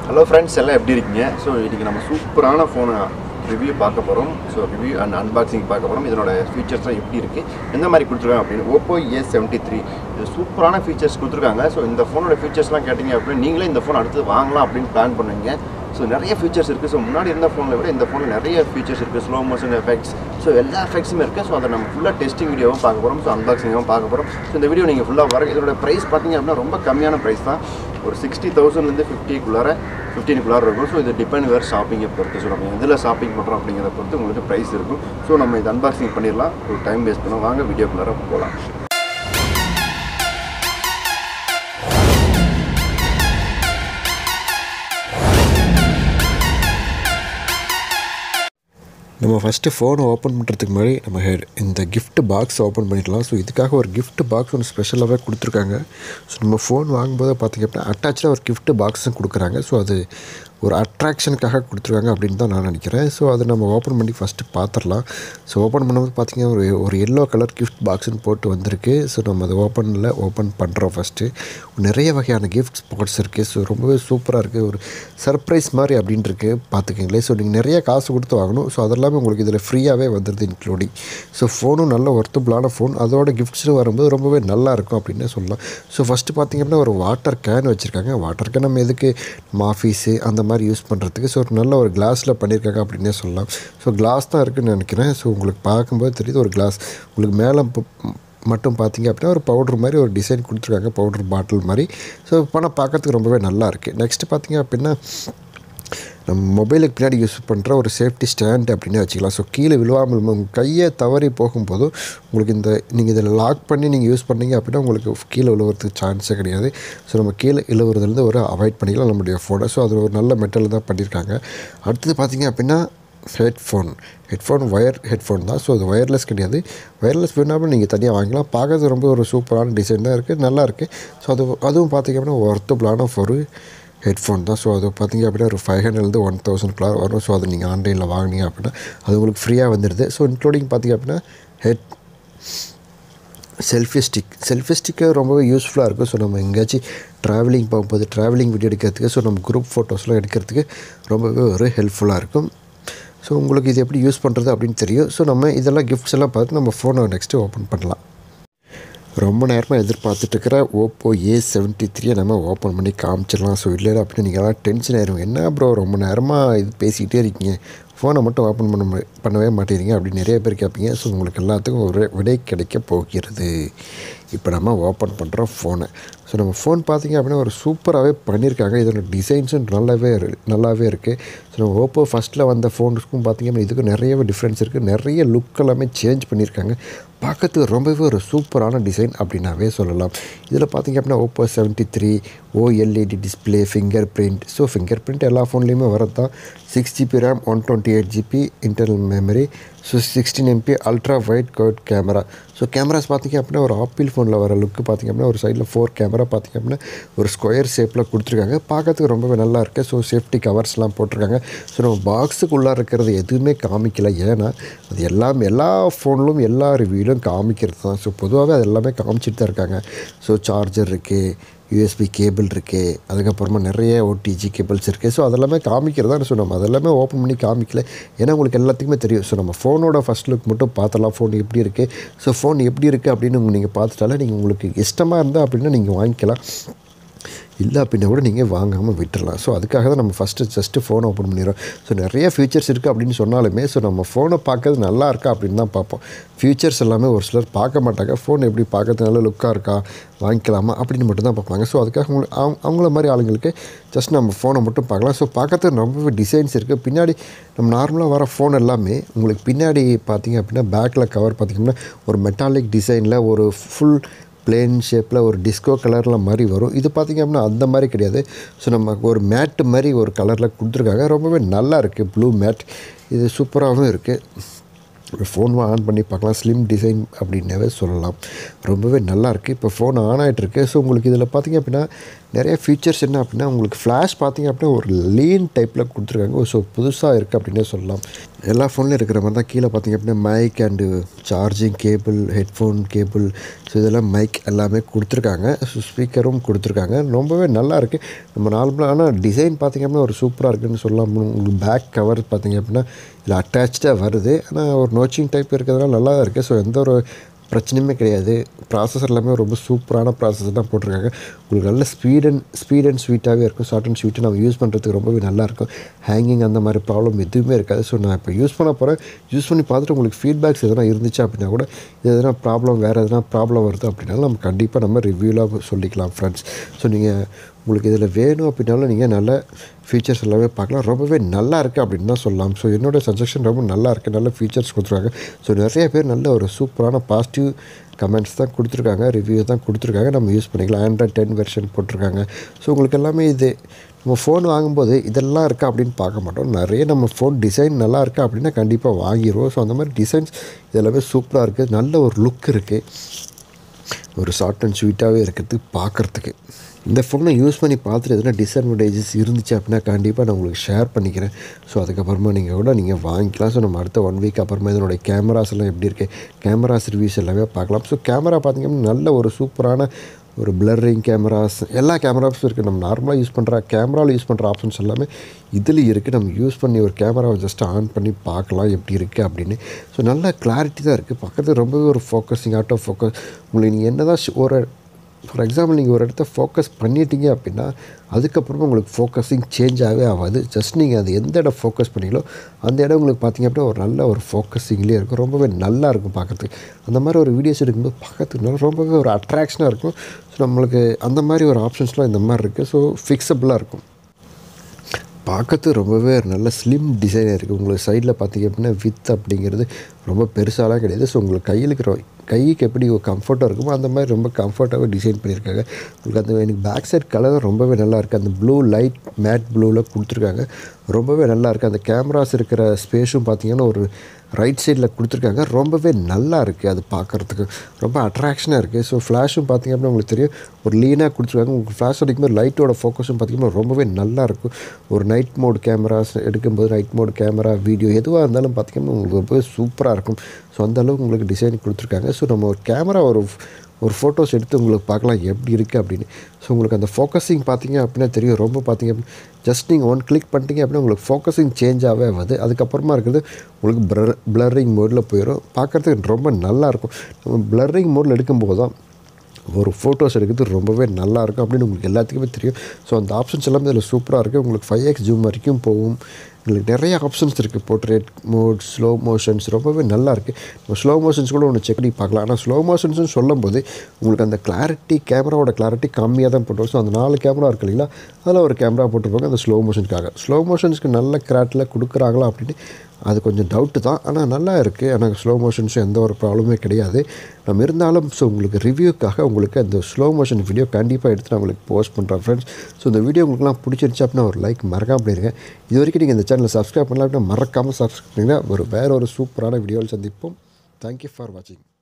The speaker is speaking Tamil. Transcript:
ஹலோ ஃப்ரெண்ட்ஸ் எல்லாம் எப்படி இருக்கீங்க ஸோ இன்றைக்கி நம்ம சூப்பரான ஃபோனை ரிவ்யூ பார்க்க போகிறோம் ஸோ ரிவ்யூ அண்ட் அன்பாக்சிங் பார்க்க போகிறோம் இதனோட ஃபீச்சர்ஸ்லாம் எப்படி இருக்குது எந்த மாதிரி கொடுத்துருக்காங்க அப்படின்னு ஓப்போ ஏ செவன்ட்டி த்ரீ இது சூப்பரான ஃபீச்சர்ஸ் கொடுத்துருக்காங்க ஸோ இந்த ஃபோனோட ஃபீச்சர்ஸ்லாம் கேட்டிங்க அப்படின்னு நீங்களே இந்த ஃபோன் அடுத்து வாங்கலாம் அப்படின்னு பிளான் பண்ணுவீங்க ஸோ நிறைய ஃபீச்சர்ஸ் இருக்குது ஸோ முன்னாடி இருந்த ஃபோனில் விட இந்த ஃபோனில் நிறைய ஃபீச்சர்ஸ் இருக்குது ஸ்லோ மோஷன் எஃபெக்ட்ஸ் ஸோ எல்லா எஃபெக்ட்ஸுமே இருக்குது ஸோ அதை நம்ம ஃபுல்லாக டெஸ்டிங் வீடியோவும் பார்க்க போகிறோம் ஸோ அன்பாக்சிங்காகவும் பார்க்க போகிறோம் ஸோ இந்த வீடியோ நீங்கள் ஃபுல்லாக வர இதோட ப்ரைஸ் பார்த்தீங்க அப்படின்னா ரொம்ப கம்மியான ப்ரைஸ் தான் ஒரு சிக்ஸ்டி தௌசண்ட்லேருந்து ஃபிஃப்டிக்குள்ளார ஃபிஃப்டீனுக்குள்ளார இருக்கும் ஸோ இது டிபெண்ட் வேறு ஷாப்பிங்கை பொறுத்து ஸோ நம்ம எதில் ஷாப்பிங் பண்ணுறோம் அப்படிங்கிறத பொறுத்து உங்களுக்கு ப்ரைஸ் இருக்கும் ஸோ நம்ம இது அன்பாக்சிங் பண்ணிடலாம் ஒரு டைம் வேஸ்ட் பண்ண வாங்க வீடியோக்குள்ளார போகலாம் நம்ம ஃபஸ்ட்டு ஃபோனை ஓப்பன் பண்ணுறதுக்கு முன்னாடி நம்ம ஹெட் இந்த gift பாக்ஸ் ஓப்பன் பண்ணிடலாம் ஸோ இதுக்காக ஒரு gift பாக்ஸ் ஒன்று ஸ்பெஷலாகவே கொடுத்துருக்காங்க ஸோ நம்ம ஃபோன் வாங்கும்போது பார்த்திங்க அப்படின்னா அட்டாச்சாக ஒரு gift பாக்ஸும் கொடுக்குறாங்க ஸோ அது ஒரு அட்ராக்ஷனுக்காக கொடுத்துருக்காங்க அப்படின்னு தான் நான் நினைக்கிறேன் ஸோ அதை நம்ம ஓப்பன் பண்ணி ஃபஸ்ட்டு பார்த்துடலாம் ஸோ ஓப்பன் பண்ணும்போது பார்த்திங்கன்னா ஒரு ஒரு எல்லோ கலர் gift பாக்ஸ்னு போட்டு வந்திருக்கு ஸோ நம்ம அதை ஓப்பனில் ஓப்பன் பண்ணுறோம் ஃபஸ்ட்டு நிறைய வகையான கிஃப்ட் ஸ்பாட்ஸ் இருக்குது ஸோ ரொம்பவே சூப்பராக இருக்குது ஒரு சர்ப்ரைஸ் மாதிரி அப்படின்னு இருக்கு பார்த்துக்கிங்களேன் ஸோ நீங்கள் நிறைய காசு கொடுத்து வாங்கணும் ஸோ அதெல்லாமே உங்களுக்கு இதில் ஃப்ரீயாகவே வந்துடுது இன்க்ளூடிங் ஸோ ஃபோனும் நல்ல ஒர்த்தபுளான ஃபோன் அதோட கிஃப்ட்ஸும் வரும்போது ரொம்பவே நல்லா இருக்கும் அப்படின்னு சொல்லலாம் ஸோ ஃபஸ்ட்டு பார்த்திங்க அப்படின்னா ஒரு வாட்டர் கேன் வச்சுருக்காங்க வாட்டர் கேன் நம்ம எதுக்கு நம்ம ஆஃபீஸு அந்த மாதிரி யூஸ் பண்ணுறதுக்கு ஸோ ஒரு நல்ல ஒரு கிளாஸில் பண்ணியிருக்காங்க அப்படின்னே சொல்லலாம் ஸோ கிளாஸ் தான் இருக்குதுன்னு நினைக்கிறேன் ஸோ உங்களுக்கு பார்க்கும்போது தெரியுது ஒரு கிளாஸ் உங்களுக்கு மேலே மட்டும் பார்த்தீங்க அப்படின்னா ஒரு பவுடர் மாதிரி ஒரு டிசைன் கொடுத்துருக்காங்க பவுடர் பாட்டில் மாதிரி ஸோ பணம் பார்க்கறதுக்கு ரொம்பவே நல்லா இருக்குது நெக்ஸ்ட்டு பார்த்தீங்க அப்படின்னா நம்ம மொபைலுக்கு பின்னாடி யூஸ் பண்ணுற ஒரு சேஃப்டி ஸ்டாண்ட் அப்படின்னு வச்சுக்கலாம் ஸோ கீழே விழுவாமல் உங்கள் கையை தவறி போகும்போதும் உங்களுக்கு இந்த நீங்கள் இதில் லாக் பண்ணி நீங்கள் யூஸ் பண்ணீங்க அப்படின்னா உங்களுக்கு கீழே விழுவுறதுக்கு சான்ஸே கிடையாது ஸோ நம்ம கீழே விழுவுறதுலேருந்து ஒரு அவாய்ட் பண்ணிக்கலாம் நம்மளுடைய ஃபோனை ஸோ அது ஒரு நல்ல மெட்டல் தான் பண்ணியிருக்காங்க அடுத்தது பார்த்தீங்க அப்படின்னா ஹெட்ஃபோன் ஹெட்ஃபோன் ஒயர் ஹெட்ஃபோன் தான் ஸோ அது ஒயர்லெஸ் கிடையாது ஒயர்லெஸ் வேணாமல் நீங்கள் தனியாக வாங்கிக்கலாம் பார்க்கறது ரொம்ப ஒரு சூப்பரான டிசைன் தான் இருக்குது நல்லா இருக்குது ஸோ அது அதுவும் பார்த்திங்க அப்படின்னா ஒர்த்தபுளான ஒரு ஹெட்ஃபோன் தான் ஸோ அது பார்த்திங்க அப்படின்னா ஒரு ஃபைவ் ஹண்ட்ரட்லேருந்து ஒன் தௌசண்ட்குள்ளே வரும் ஸோ அது நீங்கள் ஆன்லைனில் வாங்கினீங்க அப்படின்னா அது உங்களுக்கு ஃப்ரீயாக வந்துடுது ஸோ இன்க்ளூடிங் பார்த்திங்க அப்படின்னா ஹெட் செல்ஃபி ஸ்டிக் செல்ஃபி ஸ்டிக்கு ரொம்பவே யூஸ்ஃபுல்லாக இருக்கும் ஸோ நம்ம எங்கேயாச்சும் ட்ராவலிங் போகும்போது ட்ராவலிங் வீடியோ எடுக்கிறதுக்கு ஸோ நம்ம குரூப் ஃபோட்டோஸ்லாம் எடுக்கிறதுக்கு ரொம்பவே ஒரு ஹெல்ப்ஃபுல்லாக இருக்கும் ஸோ உங்களுக்கு இது எப்படி யூஸ் பண்ணுறது அப்படின்னு தெரியும் ஸோ நம்ம இதெல்லாம் கிஃப்ட்ஸ் எல்லாம் பார்த்து நம்ம ஃபோனை நெக்ஸ்ட்டு ஓப்பன் பண்ணலாம் ரொம்ப நேரமாக எதிர்பார்த்துட்ருக்கிற ஓப்போ ஏ செவன்ட்டி த்ரீயை நம்ம ஓப்பன் பண்ணி காமிச்சிடலாம் ஸோ இல்லை அப்படின்னு நீங்கள்லாம் டென்ஷன் ஆயிரும் என்ன ப்ரோ ரொம்ப நேரமாக இது பேசிக்கிட்டே இருக்கீங்க ஃபோனை மட்டும் ஓப்பன் பண்ண ம- பண்ணவே மாட்டேறீங்க அப்படின்னு நிறைய பேர் கேட்பீங்க ஸோ உங்களுக்கு எல்லாத்துக்கும் ஒரு விடை கிடைக்க போகிறது இப்போ நம்ம ஓப்பன் பண்ணுறோம் ஃபோனை ஸோ நம்ம ஃபோன் பார்த்தீங்க அப்படின்னா ஒரு சூப்பராகவே பண்ணியிருக்காங்க இதோட டிசைன்ஸும் நல்லாவே இரு- நல்லாவே இருக்குது ஸோ நம்ம ஓப்போ ஃபஸ்ட்டில் வந்த ஃபோனுக்கும் பார்த்தீங்க அப்படின்னா இதுக்கும் நிறையவே டிஃப்ரென்ஸ் இருக்குது நிறைய லுக் எல்லாமே சேஞ்ச் பண்ணியிருக்காங்க பார்க்கறதுக்கு ரொம்பவே ஒரு சூப்பரான டிசைன் அப்படின்னாவே சொல்லலாம் இதில் பார்த்தீங்க அப்படின்னா Oppo seventy three OLED display fingerprint so fingerprint எல்லா ஃபோன்லேயுமே வரது தான் six GB RAM one twenty eight GB internal memory so sixteen MB ultra wide கோட் கேமரா ஸோ கேமராஸ் பார்த்தீங்க அப்படின்னா ஒரு ஆப்பிள் ஃபோனில் வர லுக்கு பார்த்தீங்க அப்படின்னா ஒரு சைடில் ஃபோர் கேமரா பார்த்தீங்க அப்படின்னா ஒரு ஸ்கொயர் ஷேப்பில் கொடுத்துருக்காங்க பார்க்கறதுக்கு ரொம்பவே நல்லா இருக்குது ஸோ சேஃப்டி கவர்ஸ்லாம் போட்டிருக்காங்க ஸோ நம்ம பாக்ஸுக்குள்ளே இருக்கிறது எதுவுமே காமிக்கல ஏன்னா அது எல்லாம் எல்லா ஃபோன்லும் எல்லா ரிவ்யூலும் காமிக்கிறது தான் ஸோ பொதுவாகவே அது எல்லாமே காமிச்சிட்டு தான் இருக்காங்க ஸோ சார்ஜர் இருக்குது யூஎஸ்பி கேபிள் இருக்குது அதுக்கப்புறமா நிறைய ஓடிஜி கேபிள்ஸ் இருக்குது ஸோ அதெல்லாமே காமிக்கிறது தான் ஸோ நம்ம அதெல்லாமே ஓப்பன் பண்ணி காமிக்கல ஏன்னா உங்களுக்கு எல்லாத்துக்குமே தெரியும் ஸோ நம்ம ஃபோனோட ஃபஸ்ட் லுக் மட்டும் பார்த்தலாம் ஃபோன் எப்படி இருக்குது ஸோ ஃபோன் எப்படி இருக்குது அப்படின்னு நீங்கள் பார்த்துட்டாலே நீங்கள் உங்களுக்கு இஷ்டமாக இருந்தால் அப்படின்னா நீங்கள் வாங்கிக்கலாம் இல்லை அப்படின்னா கூட நீங்கள் வாங்காமல் விட்டுறலாம் ஸோ அதுக்காக தான் நம்ம ஃபஸ்ட்டு ஜஸ்ட்டு ஃபோனை ஓப்பன் பண்ணிடுறோம் ஸோ நிறைய ஃபீச்சர்ஸ் இருக்குது அப்படின்னு சொன்னாலுமே ஸோ நம்ம ஃபோனை பார்க்கறது நல்லா இருக்கா அப்படின்னு தான் பார்ப்போம் ஃபீச்சர்ஸ் எல்லாமே ஒரு சிலர் பார்க்க மாட்டாங்க ஃபோன் எப்படி பார்க்கறது நல்ல லுக்காக இருக்கா வாங்கிக்கலாமா அப்படின்னு மட்டும் தான் பார்ப்பாங்க ஸோ அதுக்காக உங்களுக்கு அவங்க அவங்கள மாதிரி ஆளுங்களுக்கு ஜஸ்ட் நம்ம ஃபோனை மட்டும் பார்க்கலாம் ஸோ பார்க்கறதுக்கு ரொம்பவே டிசைன்ஸ் இருக்குது பின்னாடி நம்ம நார்மலாக வர ஃபோன் எல்லாமே உங்களுக்கு பின்னாடி பார்த்தீங்க அப்படின்னா பேக்கில் கவர் பார்த்தீங்கன்னா ஒரு மெட்டாலிக் டிசைனில் ஒரு ஃபுல் பிளேன் ஷேப்பில் ஒரு டிஸ்கோ கலரில் மாதிரி வரும் இது பார்த்திங்க அப்படின்னா அந்த மாதிரி கிடையாது ஸோ நமக்கு ஒரு மேட்டு மாதிரி ஒரு கலரில் கொடுத்துருக்காங்க ரொம்பவே நல்லா இருக்குது ப்ளூ மேட் இது சூப்பராகவும் இருக்குது ஃபோன் ஆன் பண்ணி பார்க்கலாம் ஸ்லிம் டிசைன் அப்படின்னவே சொல்லலாம் ரொம்பவே நல்லா இருக்குது இப்போ ஃபோன் ஆன் ஆகிட்டுருக்கு ஸோ உங்களுக்கு இதில் பார்த்திங்க அப்படின்னா நிறைய ஃபீச்சர்ஸ் என்ன அப்படின்னா உங்களுக்கு ஃப்ளாஷ் பார்த்தீங்க அப்படின்னா ஒரு லீன் டைப்பில் கொடுத்துருக்காங்க ஸோ புதுசாக இருக்குது அப்படின்னே சொல்லலாம் எல்லா ஃபோன்லையும் இருக்கிற மாதிரி தான் கீழே பார்த்தீங்க அப்படின்னா mic and charging cable headphone cable so இதெல்லாம் மைக் எல்லாமே கொடுத்துருக்காங்க ஸோ ஸ்பீக்கரும் கொடுத்துருக்காங்க ரொம்பவே நல்லா இருக்குது நம்ம நார்மலாக ஆனால் டிசைன் பார்த்திங்க அப்படின்னா ஒரு சூப்பராக இருக்குதுன்னு சொல்லலாம் உங்களுக்கு பேக் கவர் பார்த்திங்க அப்படின்னா இதில் அட்டாச்சாக வருது ஆனால் ஒரு நோச்சிங் டைப் இருக்கிறதுனால நல்லா தான் இருக்குது ஸோ எந்த ஒரு பிரச்சனையுமே கிடையாது ப்ராசஸர் எல்லாமே ரொம்ப சூப்பரான ப்ராசஸர் தான் போட்டிருக்காங்க உங்களுக்கு நல்ல ஸ்பீட் அண்ட் ஸ்பீட் அண்ட் ஸ்வீட்டாகவே இருக்கும் ஷார்ட் அண்ட் ஸ்வீட்டு நம்ம யூஸ் பண்ணுறதுக்கு ரொம்பவே நல்லாயிருக்கும் ஹேங்கிங் அந்த மாதிரி ப்ராப்ளம் எதுவுமே இருக்காது ஸோ நான் இப்போ யூஸ் பண்ண போகிறேன் யூஸ் பண்ணி பார்த்துட்டு உங்களுக்கு ஃபீட்பேக்ஸ் எதனா இருந்துச்சு அப்படின்னா கூட இது எதனா ப்ராப்ளம் வேறு எதனா ப்ராப்ளம் வருது அப்படின்னாலும் நம்ம கண்டிப்பாக நம்ம ரிவ்யூவில் சொல்லிக்கலாம் ஃப்ரெண்ட்ஸ் ஸோ நீங்கள் உங்களுக்கு இதில் வேணும் அப்படின்னாலும் நீங்கள் நல்ல ஃபீச்சர்ஸ் எல்லாமே பார்க்கலாம் ரொம்பவே நல்லா இருக்குது அப்படின்னு தான் சொல்லலாம் ஸோ என்னோடய சஜஷன் ரொம்ப நல்லா இருக்குது நல்ல ஃபீச்சர்ஸ் கொடுத்துருக்காங்க ஸோ நிறைய பேர் நல்ல ஒரு சூப்பரான பாசிட்டிவ் கமெண்ட்ஸ் தான் கொடுத்துருக்காங்க ரிவ்யூ தான் கொடுத்துருக்காங்க நம்ம யூஸ் பண்ணிக்கலாம் ஆண்ட்ராய்ட் டென் வெர்ஷன் போட்டிருக்காங்க ஸோ உங்களுக்கு எல்லாமே இது நம்ம ஃபோன் வாங்கும்போது இதெல்லாம் இருக்கா அப்படின்னு பார்க்க மாட்டோம் நிறைய நம்ம ஃபோன் டிசைன் நல்லா இருக்கா அப்படின்னா கண்டிப்பாக வாங்கிடுவோம் ஸோ அந்த மாதிரி டிசைன்ஸ் இதெல்லாமே சூப்பராக இருக்குது நல்ல ஒரு லுக் இருக்குது ஒரு ஷார்ட் அண்ட் ஸ்வீட்டாகவே இருக்கிறது பார்க்குறதுக்கு இந்த ஃபோனை யூஸ் பண்ணி பார்த்துட்டு எதனா டிஸ்அட்வான்டேஜஸ் இருந்துச்சு அப்படின்னா கண்டிப்பாக நான் உங்களுக்கு ஷேர் பண்ணிக்கிறேன் ஸோ அதுக்கப்புறமா நீங்கள் கூட நீங்கள் வாங்கிக்கலாம் ஸோ நம்ம அடுத்த ஒன் வீக் அப்புறமா இதனுடைய கேமராஸ் எல்லாம் எப்படி இருக்குது கேமராஸ் ரிவ்யூஸ் எல்லாமே பார்க்கலாம் ஸோ கேமரா பார்த்திங்கன்னா நல்ல ஒரு சூப்பரான ஒரு பிளரிங் கேமராஸ் எல்லா கேமராஸும் இருக்குது நம்ம நார்மலாக யூஸ் பண்ணுற கேமராவில் யூஸ் பண்ணுற ஆப்ஷன்ஸ் எல்லாமே இதில் இருக்குது நம்ம யூஸ் பண்ணி ஒரு கேமராவை ஜஸ்ட் ஆன் பண்ணி பார்க்கலாம் எப்படி இருக்குது அப்படின்னு ஸோ நல்ல கிளாரிட்டி தான் இருக்குது பார்க்குறது ரொம்பவே ஒரு ஃபோக்கஸிங் அவுட் ஆஃப் ஃபோக்கஸ் உங்களுக்கு நீங்கள் என்ன தான் ஒரு ஃபார் எக்ஸாம்பிள் நீங்கள் ஒரு இடத்த ஃபோக்கஸ் பண்ணிட்டீங்க அப்படின்னா அதுக்கப்புறமா உங்களுக்கு ஃபோக்கஸிங் சேஞ்ச் ஆகவே ஆகாது ஜஸ்ட் நீங்கள் அது எந்த இடம் ஃபோக்கஸ் பண்ணீங்களோ அந்த இடம் உங்களுக்கு பார்த்தீங்க அப்படின்னா ஒரு நல்ல ஒரு ஃபோக்கஸிங்லேயே இருக்கும் ரொம்பவே நல்லா இருக்கும் பார்க்குறதுக்கு அந்த மாதிரி ஒரு வீடியோஸ் எடுக்கும்போது பார்க்கறதுக்கு நல்லா ரொம்பவே ஒரு அட்ராக்ஷனாக இருக்கும் ஸோ நம்மளுக்கு அந்த மாதிரி ஒரு ஆப்ஷன்ஸ்லாம் இந்த மாதிரி இருக்குது ஸோ ஃபிக்ஸபிளாக இருக்கும் பார்க்கறது ரொம்பவே ஒரு நல்ல ஸ்லிம் டிசைனாக இருக்குது உங்களுக்கு சைடில் பார்த்தீங்க அப்படின்னா வித் அப்படிங்கிறது ரொம்ப பெருசாலாம் கிடையாது ஸோ உங்களுக்கு கையில் இருக்கிற கைக்கு எப்படி கம்ஃபர்ட்டாக இருக்குமோ அந்த மாதிரி ரொம்ப கம்ஃபர்ட்டாகவே டிசைன் பண்ணியிருக்காங்க உங்களுக்கு அந்த எனக்கு பேக் சைட் கலர் ரொம்பவே நல்லா இருக்குது அந்த ப்ளூ லைட் மேட் ப்ளூவில் கொடுத்துருக்காங்க ரொம்பவே நல்லா இருக்குது அந்த கேமராஸ் இருக்கிற ஸ்பேஸும் பார்த்தீங்கன்னா ஒரு ரைட் சைடில் கொடுத்துருக்காங்க ரொம்பவே நல்லா இருக்குது அது பார்க்குறதுக்கு ரொம்ப அட்ராக்ஷனாக இருக்குது ஸோ ஃப்ளாஷும் பார்த்திங்க அப்படின்னா உங்களுக்கு தெரியும் ஒரு லீனாக கொடுத்துருக்காங்க உங்களுக்கு ஃப்ளாஷ் அடிக்கும்போது லைட்டோட ஃபோக்கஸும் பார்த்திங்கன்னா ரொம்பவே நல்லா இருக்கும் ஒரு நைட் மோட் கேமராஸ் எடுக்கும்போது நைட் மோட் கேமரா வீடியோ எதுவாக இருந்தாலும் பார்த்திங்கன்னா உங்களுக்கு ரொம்பவே சூப்பராக இருக்கும் ஸோ அந்தளவுக்கு உங்களுக்கு டிசைன் கொடுத்துருக்காங்க ஸோ நம்ம ஒரு கேமரா ஒரு ஒரு ஃபோட்டோஸ் எடுத்து உங்களுக்கு பார்க்கலாம் எப்படி இருக்குது அப்படின்னு ஸோ உங்களுக்கு அந்த ஃபோக்கஸிங் பார்த்தீங்க அப்படின்னா தெரியும் ரொம்ப பார்த்தீங்க அப்படின்னா ஜஸ்ட் நீங்கள் ஒன் கிளிக் பண்ணிட்டீங்க அப்படின்னா உங்களுக்கு ஃபோக்கஸிங் சேஞ்ச் ஆகவே ஆகுது அதுக்கப்புறமா இருக்கிறது உங்களுக்கு ப்ளர் ப்ளரிங் மோடில் போயிடும் பார்க்குறதுக்கு ரொம்ப நல்லாயிருக்கும் நம்ம ப்ளரிங் மோடில் எடுக்கும்போது தான் ஒரு ஃபோட்டோஸ் எடுக்கிறது ரொம்பவே நல்லாயிருக்கும் அப்படின்னு உங்களுக்கு எல்லாத்துக்குமே தெரியும் ஸோ அந்த ஆப்ஷன்ஸ் எல்லாமே இதில் சூப்பராக இருக்குது உங்களுக்கு ஃபைவ் எக்ஸ் ஜூம் வரைக்கும் போகும் உங்களுக்கு நிறைய ஆப்ஷன்ஸ் இருக்குது போர்ட்ரேட் மோட் ஸ்லோ மோஷன்ஸ் ரொம்பவே நல்லா இருக்குது நம்ம ஸ்லோ மோஷன்ஸ் கூட ஒன்று செக் பண்ணி பார்க்கலாம் ஆனால் ஸ்லோ மோஷன்ஸ்னு சொல்லும் போது உங்களுக்கு அந்த கிளாரிட்டி கேமராவோட கிளாரிட்டி கம்மியாக தான் போட்டுருவோம் ஸோ அந்த நாலு கேமரா இருக்கு இல்லைங்களா அதில் ஒரு கேமரா போட்டிருப்பாங்க அந்த ஸ்லோ மோஷனுக்காக ஸ்லோ மோஷன்ஸ்க்கு நல்ல கிராட்டில் கொடுக்குறாங்களா அப்படின்னு அது கொஞ்சம் டவுட்டு தான் ஆனால் நல்லா இருக்குது எனக்கு ஸ்லோ மோஷன்ஸும் எந்த ஒரு ப்ராப்ளமே கிடையாது நம்ம இருந்தாலும் ஸோ உங்களுக்கு ரிவ்யூக்காக உங்களுக்கு அந்த ஸ்லோ மோஷன் வீடியோ கண்டிப்பாக எடுத்து நான் உங்களுக்கு போஸ்ட் பண்ணுறேன் ஃப்ரெண்ட்ஸ் ஸோ இந்த வீடியோ உங்களுக்குலாம் பிடிச்சிருச்சு அப்படின்னா ஒரு லைக் மறக்காம பண்ணிடுங்க இது வரைக்கும் நீங்கள் இந்த சேனலை சப்ஸ்கிரைப் பண்ணலாம் அப்படின்னா மறக்காமல் சப்ஸ்கிரைப் பண்ணிங்கன்னா ஒரு வேறு ஒரு சூப்பரான வீடியோவில் சந்திப்போம் தேங்க்யூ ஃபார் வாட்சிங்